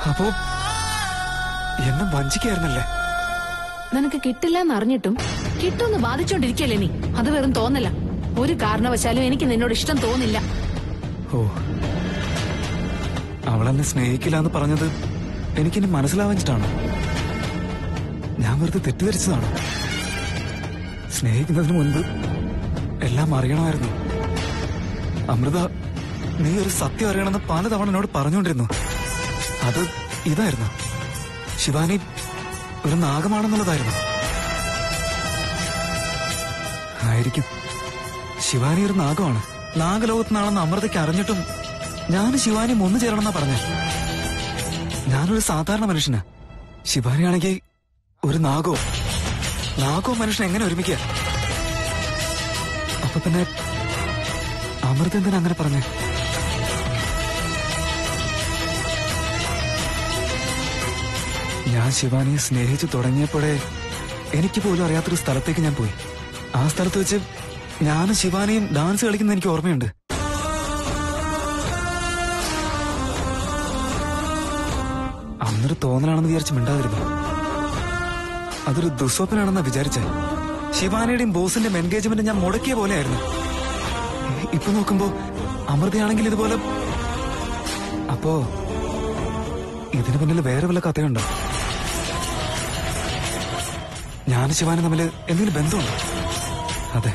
അപ്പോ എന്നെ വഞ്ചിക്കായിരുന്നല്ലേ നിനക്ക് കിട്ടില്ല എന്ന് അറിഞ്ഞിട്ടും കിട്ടുമെന്ന് ബാധിച്ചോണ്ടിരിക്കല്ലേ നീ അത് വെറും തോന്നല ഒരു കാരണവശാലും എനിക്ക് നിന്നോട് ഇഷ്ടം തോന്നില്ല ഓ അവളെന്നെ സ്നേഹിക്കില്ല എന്ന് പറഞ്ഞത് എനിക്കിനി മനസ്സിലാവാഞ്ഞിട്ടാണ് ഞാൻ വെറുതെ തെറ്റിദ്ധരിച്ചതാണ് സ്നേഹിക്കുന്നതിന് മുൻപ് എല്ലാം അറിയണമായിരുന്നു അമൃത നീ ഒരു സത്യം അറിയണമെന്ന് പലതവണ എന്നോട് പറഞ്ഞുകൊണ്ടിരുന്നു അത് ഇതായിരുന്നു ശിവാനി ഒരു നാഗമാണെന്നുള്ളതായിരുന്നു ആയിരിക്കും ശിവാനി ഒരു നാഗമാണ് നാഗലോകത്ത് നിന്നാണെന്ന് അമൃതയ്ക്ക് അറിഞ്ഞിട്ടും ഞാൻ ശിവാനിയും ഒന്നു ചേരണമെന്നാ പറഞ്ഞ ഞാനൊരു സാധാരണ മനുഷ്യനാ ശിവാനിയാണെങ്കിൽ ഒരു നാഗോ നാഗോ മനുഷ്യൻ എങ്ങനെ ഒരുമിക്കുക അപ്പൊ പിന്നെ അമൃത എന്തിനാ അങ്ങനെ പറഞ്ഞേ ഞാൻ ശിവാനിയെ സ്നേഹിച്ചു തുടങ്ങിയപ്പോഴേ എനിക്ക് പോലും അറിയാത്തൊരു സ്ഥലത്തേക്ക് ഞാൻ പോയി ആ സ്ഥലത്ത് വെച്ച് ഞാനും ശിവാനിയും ഡാൻസ് കളിക്കുന്ന എനിക്ക് ഓർമ്മയുണ്ട് അന്നൊരു തോന്നലാണെന്ന് വിചാരിച്ച് മിണ്ടാതിരുന്നു അതൊരു ദുസ്വപ്നാണെന്നാ വിചാരിച്ചേ ശിവാനിയുടെയും ബോസിന്റെയും എൻഗേജ്മെന്റ് ഞാൻ മുടക്കിയ പോലെയായിരുന്നു ഇപ്പൊ നോക്കുമ്പോ അമൃതയാണെങ്കിൽ ഇതുപോലെ അപ്പോ ഇതിന് പിന്നിൽ വേറെ വല്ല കഥയുണ്ടോ ഞാൻ ശിവാനും തമ്മിൽ എന്തെങ്കിലും ബന്ധമുണ്ടോ അതെ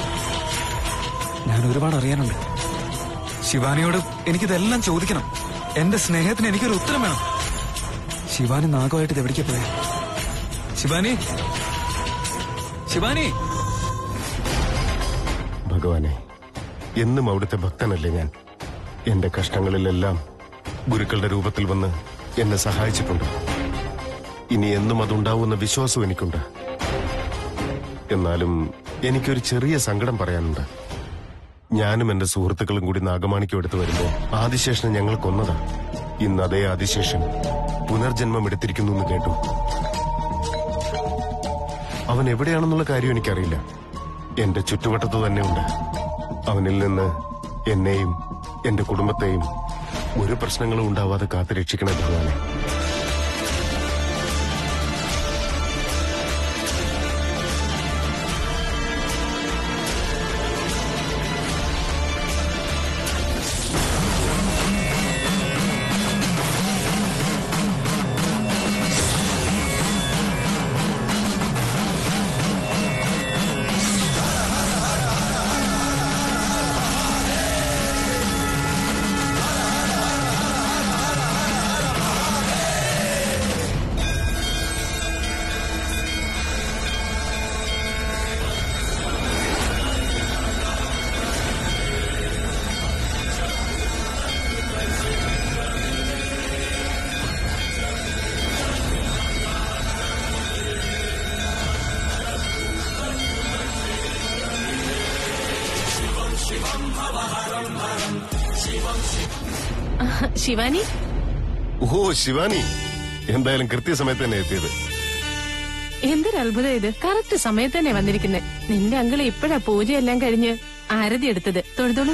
ഞാൻ ഒരുപാട് അറിയാനുണ്ട് ശിവാനിയോട് എനിക്കിതെല്ലാം ചോദിക്കണം എന്റെ സ്നേഹത്തിന് എനിക്കൊരു ഉത്തരം വേണം ശിവാനി നാഗമായിട്ട് ഇത് എവിടേക്കാ പോയെ ശിവാനി ശിവാനി ഭഗവാനെ എന്നും അവിടുത്തെ ഭക്തനല്ലേ ഞാൻ എന്റെ കഷ്ടങ്ങളിലെല്ലാം ഗുരുക്കളുടെ രൂപത്തിൽ വന്ന് എന്നെ സഹായിച്ചിട്ടുണ്ട് ഇനി എന്നും അതുണ്ടാവുന്ന വിശ്വാസവും എനിക്കുണ്ട് എന്നാലും എനിക്കൊരു ചെറിയ സങ്കടം പറയാനുണ്ട് ഞാനും എന്റെ സുഹൃത്തുക്കളും കൂടി നാഗമാണിക്യം എടുത്തു വരുമ്പോ ആദിശേഷനെ ഞങ്ങൾ കൊന്നതാ ഇന്ന് അതേ ആദിശേഷൻ പുനർജന്മം എടുത്തിരിക്കുന്നു എന്ന് കേട്ടു അവൻ എവിടെയാണെന്നുള്ള കാര്യം എനിക്കറിയില്ല എന്റെ ചുറ്റുവട്ടത്ത് തന്നെയുണ്ട് അവനിൽ നിന്ന് എന്നെയും എന്റെ കുടുംബത്തെയും ഒരു പ്രശ്നങ്ങളും ഉണ്ടാവാതെ കാത്തു രക്ഷിക്കണേ ഭഗവാനെ ശിവാനി ഓ ശിവാനി എന്തായാലും കൃത്യസമയത്ത് തന്നെ എത്തിയത് എന്തൊരു അത്ഭുതം ഇത് കറക്റ്റ് സമയത്ത് തന്നെ വന്നിരിക്കുന്നത് നിന്റെ അങ്കിള് ഇപ്പോഴാ പൂജയെല്ലാം കഴിഞ്ഞ് ആരതി എടുത്തത് തൊഴുതോളൂ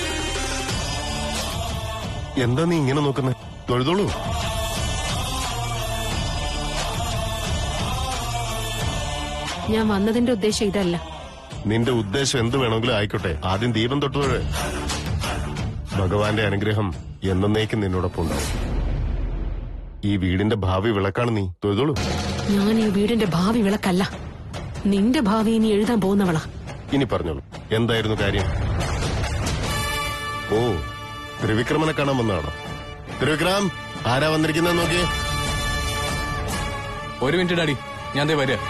എന്താ നീ ഇങ്ങനെ നോക്കുന്നത് തൊഴുതോളൂ ഞാൻ വന്നതിന്റെ ഉദ്ദേശം ഇതല്ല നിന്റെ ഉദ്ദേശം എന്ത് വേണമെങ്കിലും ആയിക്കോട്ടെ ആദ്യം ദീപം തൊട്ടുതൊഴ് ഭഗവാന്റെ അനുഗ്രഹം എന്നേക്കും നിന്നോടൊപ്പം ഉണ്ടാവും ഈ വീടിന്റെ ഭാവി വിളക്കാണ് നീ തൊഴുതോളൂ ഞാൻ ഈ വീടിന്റെ ഭാവി വിളക്കല്ല നിന്റെ ഭാവി ഇനി എഴുതാൻ പോകുന്നവളാ ഇനി പറഞ്ഞോളൂ എന്തായിരുന്നു കാര്യം ഓ ത്രിവിക്രമനെ കാണാൻ വന്നതാണോ ത്രിവിക്രം ആരാ വന്നിരിക്കുന്നത് നോക്കിയേ ഒരു മിനിറ്റ് ഡാഡി ഞാൻ ദേ വരിക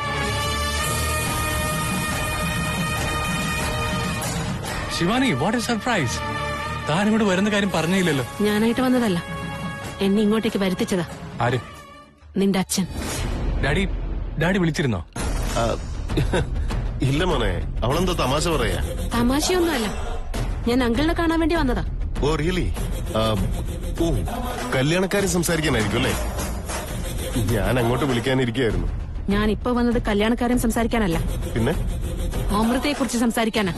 ശിവാനി വാട്ട് എ സർപ്രൈസ് താൻ ഇങ്ങോട്ട് വരുന്ന കാര്യം പറഞ്ഞില്ലല്ലോ ഞാനായിട്ട് വന്നതല്ല എന്നെ ഇങ്ങോട്ടേക്ക് വരുത്തിച്ചതാ ആര് നിന്റെ അച്ഛൻ ഡാഡി ഡാഡി വിളിച്ചിരുന്നോ ആ, ഇല്ല മോനെ അവളെന്തോ തമാശ പറയാ തമാശയൊന്നുമല്ല ഞാൻ അങ്കിളിനെ കാണാൻ വേണ്ടി വന്നതാ ഓ റിയലി ഓ കല്യാണക്കാരൻ സംസാരിക്കാനായിരിക്കും അല്ലേ ഞാൻ അങ്ങോട്ട് വിളിക്കാനിരിക്കുകയായിരുന്നു ഞാൻ ഇപ്പൊ വന്നത് കല്യാണക്കാരൻ സംസാരിക്കാനല്ല പിന്നെ അമൃതയെ കുറിച്ച് സംസാരിക്കാനാ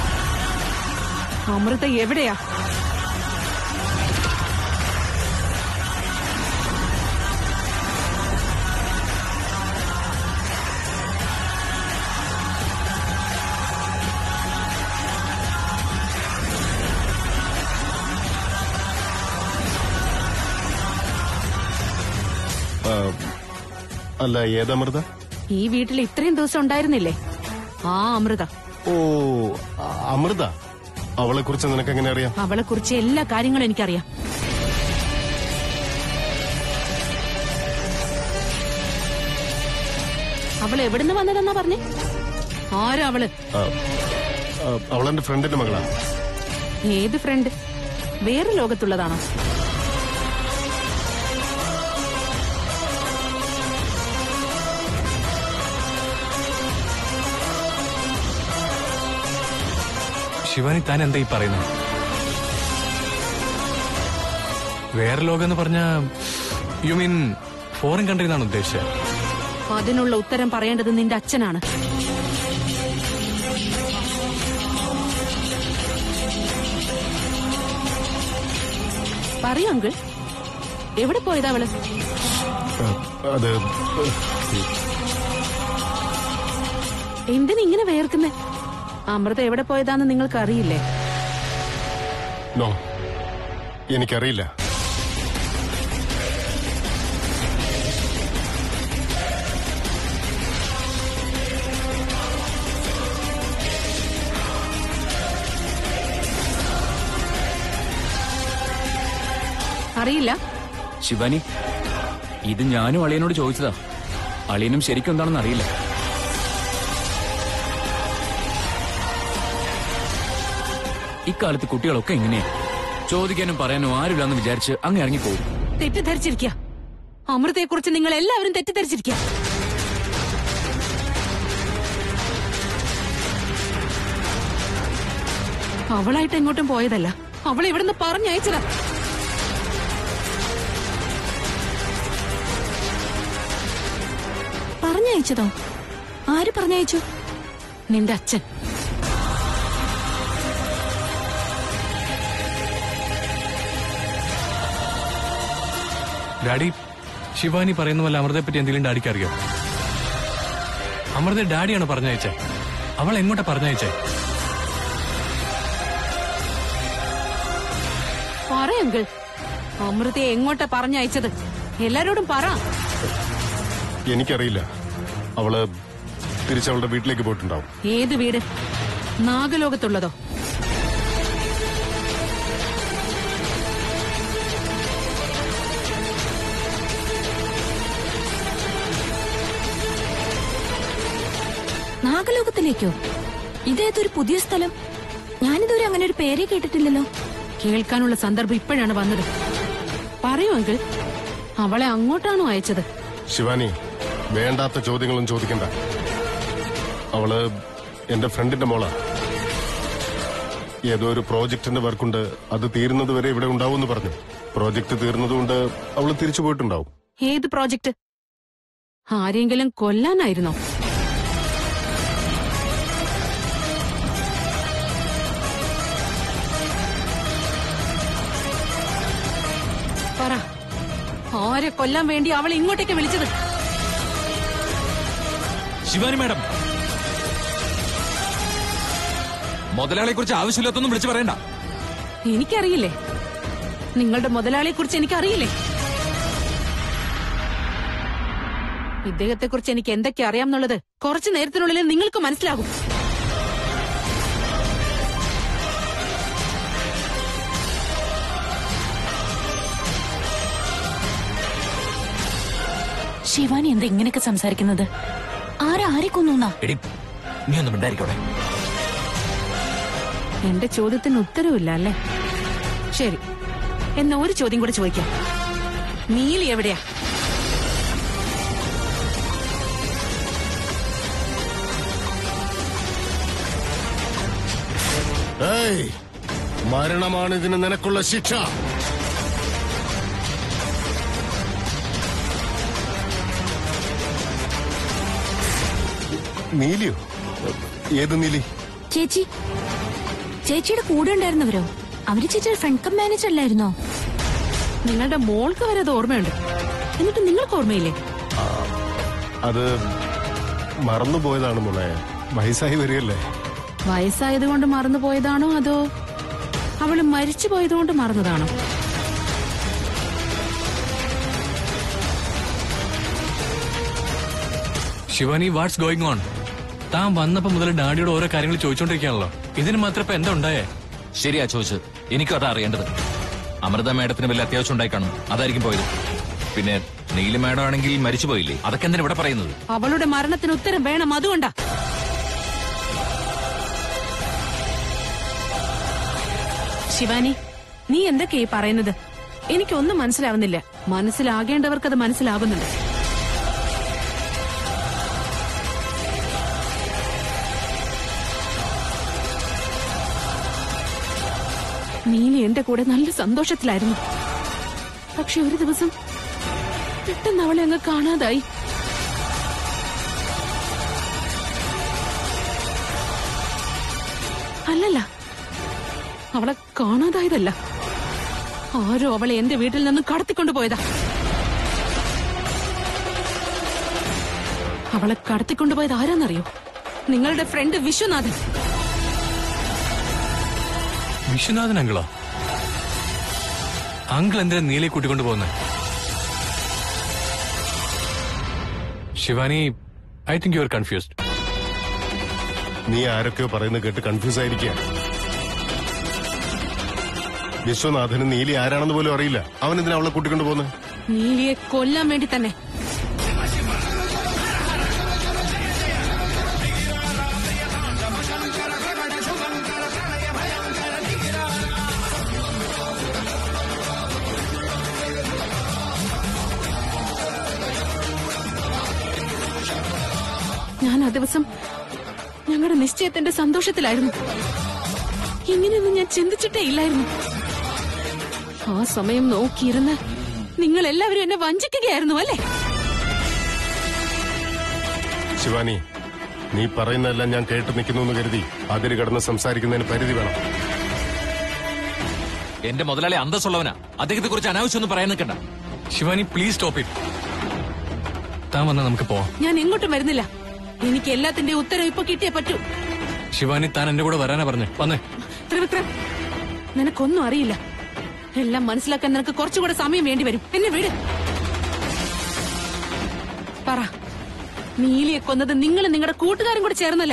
അമൃത എവിടെയാ ആ, അല്ല ഏതമൃത ഈ വീട്ടിൽ ഇത്രയും ദിവസം ഉണ്ടായിരുന്നില്ലേ ആ അമൃത ഓ ആ, അമൃത അവളെ കുറിച്ച് നിനക്ക് എങ്ങനെ അറിയാം അവളെ കുറിച്ച് എല്ലാ കാര്യങ്ങളും എനിക്കറിയാം അവൾ എവിടുന്ന് വന്നതെന്നാ പറഞ്ഞേ ആരാ അവള് ആ, ആ, അവളെന്റെ ഫ്രണ്ടിന്റെ മകളാണ് ഏത് ഫ്രണ്ട് വേറെ ലോകത്തുള്ളതാണോ ശിവാനി താൻ എന്താ ഈ പറയുന്നത് വേറെ ലോകം എന്ന് പറഞ്ഞ യു മീൻ ഫോറിൻ കൺട്രി എന്നാണ് ഉദ്ദേശിച്ചത് അതിനുള്ള ഉത്തരം പറയേണ്ടത് നിന്റെ അച്ഛനാണ് പറയൂ അങ്കിൾ എവിടെ പോയതാ അവള് ആ, അത് എന്തിനാ ഇങ്ങനെ വേർക്കുന്നേ അമൃത എവിടെ പോയതാന്ന് നിങ്ങൾക്ക് അറിയില്ലേ നോ എനിക്കറിയില്ല അറിയില്ല ശിവാനി ഇത് ഞാനും അളിയനോട് ചോദിച്ചതാ അളിയനും ശരിക്കും എന്താണെന്ന് അറിയില്ല ഇക്കാലത്ത് കുട്ടികളൊക്കെ ഇങ്ങനെയാ ചോദിക്കാനും പറയാനും ആരുമില്ലാന്ന് വിചാരിച്ച് അങ്ങ് ഇറങ്ങിപ്പോകും തെറ്റിദ്ധരിച്ചിരിക്കുക അമൃതയെ കുറിച്ച് നിങ്ങൾ എല്ലാവരും തെറ്റിദ്ധരിച്ചിരിക്കുക അവളായിട്ട് എങ്ങോട്ടും പോയതല്ല അവളെ ഇവിടുന്ന് പറഞ്ഞയച്ചതാ പറഞ്ഞയച്ചതോ ആര് പറഞ്ഞയച്ചു നിന്റെ അച്ഛൻ ഡാഡി ശിവാനി പറയുന്ന പോലെ അമൃതയെ പറ്റി എന്തെങ്കിലും ഡാഡിക്ക് അറിയോ അമൃത ഡാഡിയാണ് പറഞ്ഞയച്ചേ അവൾ എങ്ങോട്ടാ പറഞ്ഞയച്ചേ പറയങ്കിൾ അമൃതയെ എങ്ങോട്ടാ പറഞ്ഞയച്ചത് എല്ലാരോടും പറ എനിക്കറിയില്ല അവള് തിരിച്ചവളുടെ വീട്ടിലേക്ക് പോയിട്ടുണ്ടാവും ഏത് വീട് നാഗലോകത്തുള്ളതോ നാഗലോകത്തിലേക്കോ ഇതേതൊരു പുതിയ സ്ഥലം ഞാനിതുവരെ അങ്ങനെ ഒരു പേരേ കേട്ടിട്ടില്ലല്ലോ കേൾക്കാനുള്ള സന്ദർഭം ഇപ്പോഴാണ് വന്നത് പറയൂ അങ്കിൾ അവളെ അങ്ങോട്ടാണോ അയച്ചത് ശിവാനി വേണ്ടാത്ത ചോദ്യങ്ങളും ചോദിക്കണ്ട അവള് എന്റെ ഫ്രണ്ടിന്റെ മോളാ ഏതോ ഒരു പ്രോജക്റ്റിന്റെ വർക്കുണ്ട് അത് തീരുന്നത് വരെ ഇവിടെ ഉണ്ടാവുമെന്ന് പറഞ്ഞു പ്രോജക്റ്റ് തീർന്നതുകൊണ്ട് അവള് തിരിച്ചു പോയിട്ടുണ്ടാവും ഏത് പ്രോജക്റ്റ് ആരെങ്കിലും കൊല്ലാനായിരുന്നോ പറ ആരെ കൊല്ലാൻ വേണ്ടി അവൾ ഇങ്ങോട്ടേക്ക് വിളിച്ചത് ശിവാനി മാഡം മുതലാളിയെ കുറിച്ച് ആവശ്യമില്ലാത്തൊന്നും വിളിച്ചു പറയണ്ട എനിക്കറിയില്ലേ നിങ്ങളുടെ മുതലാളിയെ കുറിച്ച് എനിക്കറിയില്ലേ ഇദ്ദേഹത്തെ കുറിച്ച് എനിക്ക് എന്തൊക്കെ അറിയാമെന്നുള്ളത് കുറച്ചു നേരത്തിനുള്ളിൽ നിങ്ങൾക്ക് മനസ്സിലാകും ശിവാനി എന്താ ഇങ്ങനെയൊക്കെ സംസാരിക്കുന്നത് ആരാ ആരെ കൊന്നുന്നാ എടി നീ ഒന്നും ഉണ്ടായിരിക്കോടെ എന്റെ ചോദ്യത്തിന് ഉത്തരവില്ല അല്ലേ ശരി എന്നാ ഒരു ചോദ്യം കൂടെ ചോദിക്കാം നീലി എവിടെയാ ഏയ് മരണമാണ് ഇതിന് നിനക്കുള്ള ശിക്ഷ നീലിയോ ഏത് നീലി ചേച്ചി ചേച്ചിയുടെ കൂടെ ഉണ്ടായിരുന്നവരോ അവര് ചേച്ചിയുടെ ഫ്രണ്ട് കം മാനേജർ അല്ലായിരുന്നോ നിങ്ങളുടെ മോൾക്ക് വരെ അത് ഓർമ്മയുണ്ട് എന്നിട്ട് നിങ്ങൾക്ക് ഓർമ്മയില്ലേ അത് മറന്നുപോയതാണ് മോളെ വയസ്സായി വരികയല്ലേ വയസ്സായതുകൊണ്ട് മറന്നു പോയതാണോ അതോ അവള് മരിച്ചു പോയതുകൊണ്ട് മറന്നതാണോ ശിവാനി വാട്ട്സ് ഗോയിങ് ഓൺ താൻ വന്നപ്പോ മുതൽ ഡാഡിയോട് ഓരോ കാര്യങ്ങൾ ചോദിച്ചോണ്ടിരിക്കുകയാണല്ലോ ഇതിന് മാത്രം ഇപ്പൊ എന്താ ഉണ്ടായേ ശരിയാ ചോദിച്ചത് എനിക്കും അതാ അറിയേണ്ടത് അമൃത മേഡത്തിന് വല്ല അത്യാവശ്യം ഉണ്ടായി കാണും അതായിരിക്കും പോയത് പിന്നെ നീലി മേഡം ആണെങ്കിൽ മരിച്ചുപോയില്ലേ അതൊക്കെ എന്തിനാ ഇവിടെ പറയുന്നത് അവളുടെ മരണത്തിന് ഉത്തരം വേണം അതുകൊണ്ടാ ശിവാനി നീ എന്തൊക്കെയാ ഈ പറയുന്നത് എനിക്കൊന്നും മനസ്സിലാവുന്നില്ല മനസ്സിലാകേണ്ടവർക്കത് മനസ്സിലാകുന്നുണ്ട് നീലി എന്റെ കൂടെ നല്ല സന്തോഷത്തിലായിരുന്നു പക്ഷെ ഒരു ദിവസം പെട്ടെന്ന് അവളെ അങ്ങ് കാണാതായി അല്ലല്ല അവളെ കാണാതായതല്ല ആരോ അവളെ എന്റെ വീട്ടിൽ നിന്ന് കടത്തിക്കൊണ്ടുപോയതാ അവളെ കടത്തിക്കൊണ്ടുപോയത് ആരാന്നറിയോ നിങ്ങളുടെ ഫ്രണ്ട് വിശ്വനാഥൻ വിശ്വനാഥൻ അങ്കിളോ അങ്കിൾ എന്തിനാ നീലെ കൂട്ടിക്കൊണ്ട് പോകുന്നത് Shivani I think you are confused നീ ആരൊക്കെയോ പറയുന്നത് കേട്ട് കൺഫ്യൂസ് ആയിരിക്കുക വിശ്വനാഥന് നീലി ആരാണെന്ന് പോലും അറിയില്ല അവൻ എന്തിനാ അവളെ കൂട്ടിക്കൊണ്ടു പോകുന്നത് നീലിയെ കൊല്ലാൻ വേണ്ടി തന്നെ ഞാൻ ആ ദിവസം ഞങ്ങളുടെ നിശ്ചയത്തിന്റെ സന്തോഷത്തിലായിരുന്നു ഇങ്ങനെയൊന്നും ഞാൻ ചിന്തിച്ചിട്ടേ ഇല്ലായിരുന്നു ആ സമയം നോക്കിയിരുന്ന് നിങ്ങൾ എല്ലാവരും എന്നെ വഞ്ചിക്കുകയായിരുന്നു അല്ലേ ശിവാനി നീ പറയുന്നതെല്ലാം ഞാൻ കേട്ട് നിൽക്കുന്നു എന്ന് കരുതി അതിര് കടന്ന് സംസാരിക്കുന്നതിന് പരിധി വേണം എന്റെ മുതലാളി അന്തസ്സുള്ളവനാ അദ്ദേഹത്തെ കുറിച്ച് അനാവശ്യം ഒന്നും പറയാൻ നിൽക്കണ്ട ശിവാനി പ്ലീസ് സ്റ്റോപ്പ് ഇറ്റ് താൻ വന്നാൽ നമുക്ക് പോവാം ഞാൻ എങ്ങോട്ടും വരുന്നില്ല എനിക്ക് എല്ലാത്തിന്റെ ഉത്തരം ഇപ്പൊ കിട്ടിയേ പറ്റൂ ശിവാനി താൻ എന്റെ കൂടെ വരാനാ പറഞ്ഞു വന്നേ ത്രിവിക്രം നിനക്കൊന്നും അറിയില്ല എല്ലാം മനസ്സിലാക്കാൻ നിനക്ക് കുറച്ചുകൂടെ സമയം വേണ്ടി വരും എന്നെ വീട് പറ നീലിയെ കൊന്നത് നിങ്ങൾ നിങ്ങളുടെ കൂട്ടുകാരും കൂടെ ചേർന്നല്ലേ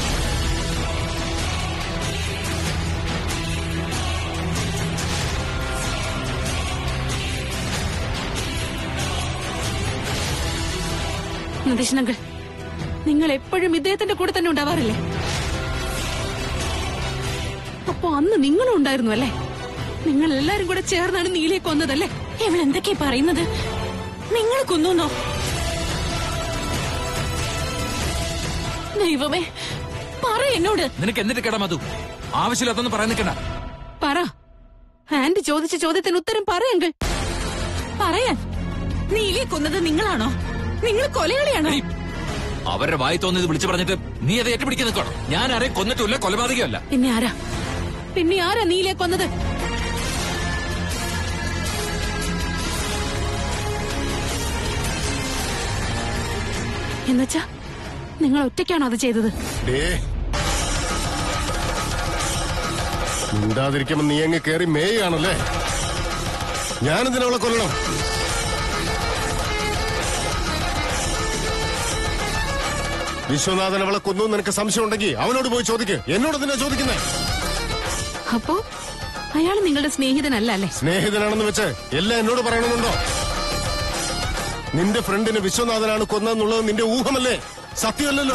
നിതീഷനങ്കൾ നിങ്ങൾ എപ്പോഴും ഇദ്ദേഹത്തിന്റെ കൂടെ തന്നെ ഉണ്ടാവാറില്ലേ അപ്പൊ അന്ന് നിങ്ങളും ഉണ്ടായിരുന്നു അല്ലേ നിങ്ങൾ എല്ലാരും കൂടെ ചേർന്നാണ് നീലിയെ കൊന്നതല്ലേ ഇവൾ എന്തൊക്കെയാ പറയുന്നത് നിങ്ങൾ കൊന്നോ ദൈവമേ പറ എന്നോട് നിനക്ക് എന്നിട്ട് കേടാ മധു ആവശ്യമില്ലാത്തൊന്നും പറയാൻ നിൽക്കണ്ട പറ ആന്റി ചോദിച്ച ചോദ്യത്തിന് ഉത്തരം പറയെങ്കിൽ പറയാൻ നീലിയെ കൊന്നത് നിങ്ങളാണോ നിങ്ങൾ കൊലയാളിയാണോ എടീ, അവരുടെ വായി തോന്നിയത് വിളിച്ചു പറഞ്ഞിട്ട് നീ അത് ഏറ്റുപിടിക്കാൻ നിൽക്കണം ഞാൻ ആരെയും കൊന്നിട്ടില്ല കൊലപാതകമല്ല പിന്നെ ആരാ പിന്നെ ആരാ നീലിയെ കൊന്നത് എന്നുവച്ചാ നിങ്ങൾ ഒറ്റയ്ക്കാണോ അത് ചെയ്തത് ഡേ മിണ്ടാതിരിക്കുമ്പോ നീ അങ്ങ് കയറി മേയാണല്ലേ ഞാനെന്തിനാ അവളെ കൊല്ലണം വിശ്വനാഥൻ അവളെ കൊന്നു എന്ന് നിനക്ക് സംശയം ഉണ്ടെങ്കിൽ അവനോട് പോയി ചോദിക്ക് എന്നോട് എന്തിനാ ചോദിക്കുന്നേ അപ്പോ അയാൾ നിങ്ങളുടെ സ്നേഹിതനല്ല അല്ലേ സ്നേഹിതനാണെന്ന് വെച്ച് എല്ലാം എന്നോട് പറയണമെന്നുണ്ടോ നിന്റെ ഫ്രണ്ടിന് വിശ്വനാഥനാണ് കൊന്നതെന്നുള്ളത് നിന്റെ ഊഹമല്ലേ സത്യമല്ലല്ലോ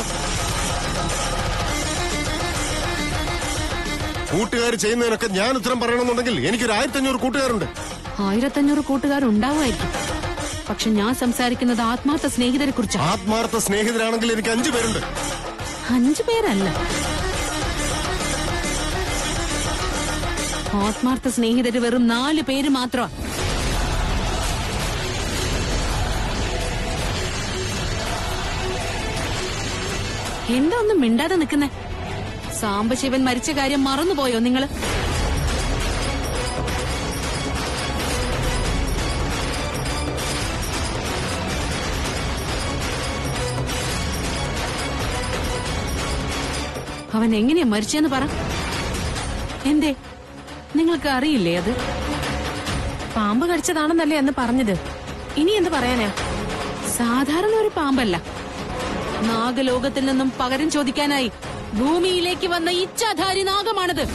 കൂട്ടുകാർ ചെയ്യുന്നതിനൊക്കെ ഞാൻ ഉത്തരം പറയണമെന്നുണ്ടെങ്കിൽ എനിക്കൊരു ആയിരത്തി അഞ്ഞൂറ് കൂട്ടുകാരുണ്ട് ആയിരത്തഞ്ഞൂറ് കൂട്ടുകാരുണ്ടാവുമായിരിക്കും പക്ഷെ ഞാൻ സംസാരിക്കുന്നത് ആത്മാർത്ഥ സ്നേഹിതരെ കുറിച്ചാണ് ആത്മാർത്ഥ സ്നേഹിതരാണെങ്കിൽ എനിക്ക് അഞ്ചു പേരുണ്ട് അഞ്ചു പേരല്ല ആത്മാർത്ഥ സ്നേഹിതര് വെറും നാല് പേര് മാത്രമാ എന്താ ഒന്നും മിണ്ടാതെ നിൽക്കുന്നേ സാംബശിവൻ മരിച്ച കാര്യം മറന്നുപോയോ നിങ്ങള് അവൻ എങ്ങനെയാ മരിച്ചെന്ന് പറ എന്തേ നിങ്ങൾക്ക് അറിയില്ലേ അത് പാമ്പ് കടിച്ചതാണെന്നല്ലേ അന്ന് പറഞ്ഞത് ഇനി എന്ത് പറയാനാ സാധാരണ ഒരു പാമ്പല്ല നാഗലോകത്തിൽ നിന്നും പകരം ചോദിക്കാനായി ഭൂമിയിലേക്ക് വന്ന ഇച്ഛാധാരി നാഗമാണത്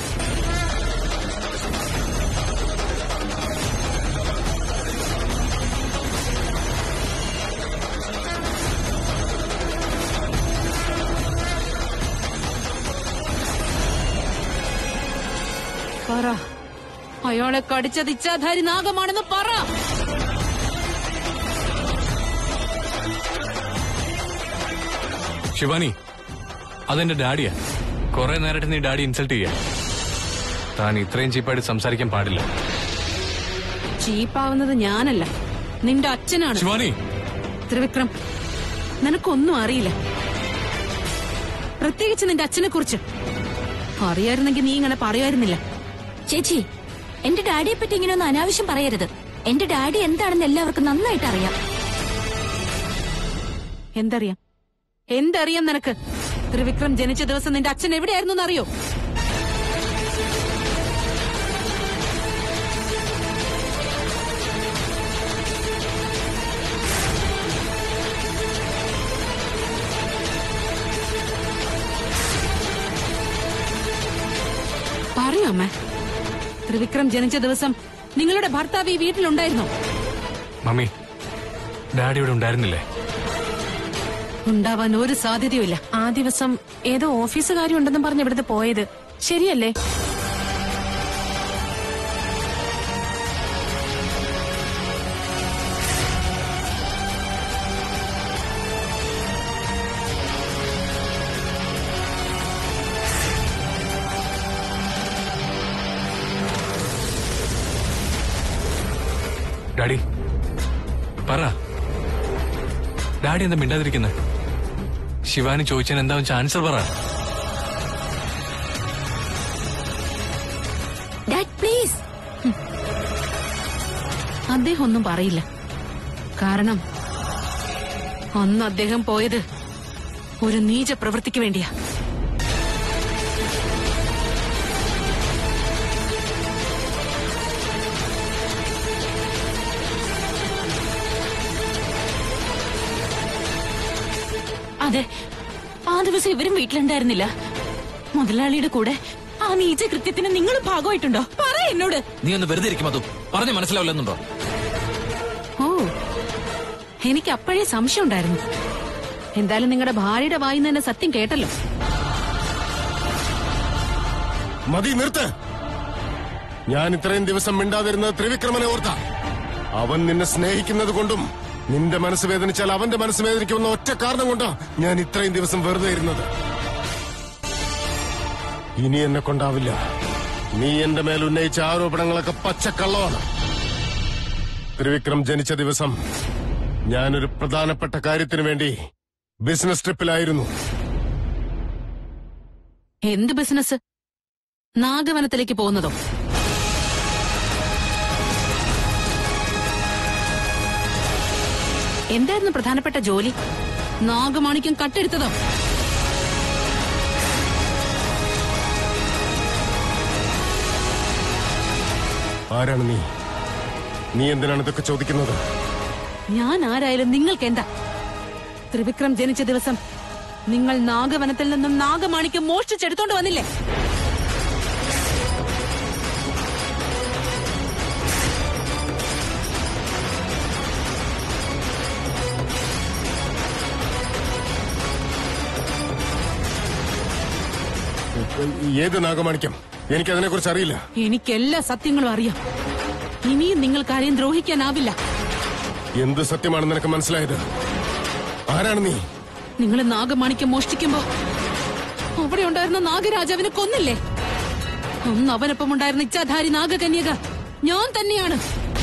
പറ അയാളെ കടിച്ചത് ഇച്ഛാധാരി നാഗമാണെന്ന് പറ ശിവാനി അതെന്റെ ഡാഡിയാ കുറെ നേരമായിട്ട് നീ ഡാഡി ഇൻസൾട്ട് ചെയ്യാ താൻ ഇത്രയും ചീപ്പായിട്ട് സംസാരിക്കാൻ പാടില്ല ചീപ്പാവുന്നത് ഞാനല്ല നിന്റെ അച്ഛനാണ് ശിവാനി ത്രിവിക്രം നിനക്കൊന്നും അറിയില്ല പ്രത്യേകിച്ച് നിന്റെ അച്ഛനെ കുറിച്ച് അറിയായിരുന്നെങ്കിൽ നീ ഇങ്ങനെ പറയുമായിരുന്നില്ല ചേച്ചി എന്റെ ഡാഡിയെ പറ്റി ഇങ്ങനെയൊന്നും അനാവശ്യം പറയരുത് എന്റെ ഡാഡി എന്താണെന്ന് എല്ലാവർക്കും നന്നായിട്ട് അറിയാം എന്തറിയാം എന്തറിയാം നിനക്ക് ത്രിവിക്രം ജനിച്ച ദിവസം നിന്റെ അച്ഛൻ എവിടെയായിരുന്നു എന്നറിയോ പറയൂ അമ്മ ത്രിവിക്രം ജനിച്ച ദിവസം നിങ്ങളുടെ ഭർത്താവ് ഈ വീട്ടിലുണ്ടായിരുന്നോ മമ്മി ഡാഡി ഇവിടെ ഉണ്ടായിരുന്നില്ലേ ഉണ്ടാവാൻ ഒരു സാധ്യതയുമില്ല ആ ദിവസം ഏതോ ഓഫീസ് കാര്യം ഉണ്ടെന്നും പറഞ്ഞ് ഇവിടുന്ന് പോയത് ശരിയല്ലേ ഡാഡി പറ ഡാഡി എന്താ മിണ്ടാതിരിക്കുന്നത് ശിവാനി ചോദിച്ചാൽ എന്താ ആൻസർ പറ ഡാഡ് പ്ലീസ് അദ്ദേഹം ഒന്നും പറയില്ല കാരണം അന്ന് അദ്ദേഹം പോയത് ഒരു നീച പ്രവൃത്തിക്ക് വേണ്ടിയാ അതെ ആ ദിവസം ഇവരും വീട്ടിലുണ്ടായിരുന്നില്ല മുതലാളിയുടെ കൂടെ ആ നീച്ച കൃത്യത്തിന് നിങ്ങൾ ഭാഗമായിട്ടുണ്ടോ പറ എന്നോട് നീ ഒന്ന് വെറുതെ ഇരിക്കും അതും പറഞ്ഞു മനസ്സിലാവില്ലെന്നുണ്ടോ ഓ എനിക്ക് അപ്പോഴേ സംശയം ഉണ്ടായിരുന്നു എന്തായാലും നിങ്ങളുടെ ഭാര്യയുടെ വായിന്ന് തന്നെ സത്യം കേട്ടല്ലോ മതി നിർത്ത് ഞാൻ ഇത്രയും ദിവസം മിണ്ടാതിരുന്നത് ത്രിവിക്രമനെ ഓർത്ത അവൻ നിന്നെ സ്നേഹിക്കുന്നത് കൊണ്ടും നിന്റെ മനസ്സ് വേദനിച്ചാൽ അവന്റെ മനസ്സ് വേദനിക്കുമെന്ന ഒറ്റ കാരണം കൊണ്ടാ ഞാൻ ഇത്രയും ദിവസം വെറുതെ ഇരുന്നത് ഇനി എന്നെ കൊണ്ടാവില്ല നീ എന്റെ മേൽ ഉന്നയിച്ച ആരോപണങ്ങളൊക്കെ പച്ചക്കള്ളമാണ് ത്രിവിക്രം ജനിച്ച ദിവസം ഞാനൊരു പ്രധാനപ്പെട്ട കാര്യത്തിനു വേണ്ടി ബിസിനസ് ട്രിപ്പിലായിരുന്നു എന്ത് ബിസിനസ് നാഗവനത്തിലേക്ക് പോകുന്നതോ എന്തായിരുന്നു പ്രധാനപ്പെട്ട ജോലി നാഗമാണിക്യം കട്ടെടുത്തതോ ആരാണ് നീ നീ എന്തിനാണ് ഇതൊക്കെ ചോദിക്കുന്നത് ഞാൻ ആരായാലും നിങ്ങൾക്ക് എന്താ ത്രിവിക്രം ജനിച്ച ദിവസം നിങ്ങൾ നാഗവനത്തിൽ നിന്നും നാഗമാണിക്യം മോഷ്ടിച്ചെടുത്തോണ്ട് വന്നില്ലേ ഏത് നാഗമാണിക്യം എനിക്കതിനെ കുറിച്ച് അറിയില്ല എനിക്കെല്ലാ സത്യങ്ങളും അറിയാം ഇനിയും നിങ്ങൾക്ക് ആരെയും ദ്രോഹിക്കാനാവില്ല എന്ത് സത്യമാണെന്ന് നിനക്ക് മനസ്സിലായത് ആരാണ് നീ നിങ്ങൾ നാഗമാണിക്യം മോഷ്ടിക്കുമ്പോ അവിടെ ഉണ്ടായിരുന്ന നാഗരാജാവിനെ കൊന്നില്ലേ അന്ന് അവനൊപ്പം ഉണ്ടായിരുന്ന ഇച്ഛാധാരി നാഗകന്യക ഞാൻ തന്നെയാണ്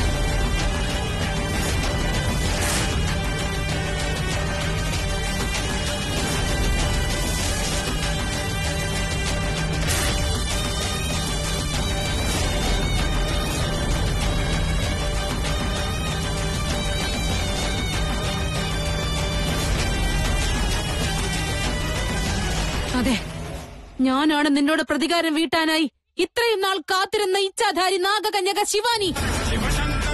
അതെ ഞാനാണ് നിന്നോട് പ്രതികാരം വീട്ടാനായി ഇത്രയും നാൾ കാത്തിരുന്ന ഇച്ഛാധാരി നാഗകന്യക ശിവാനി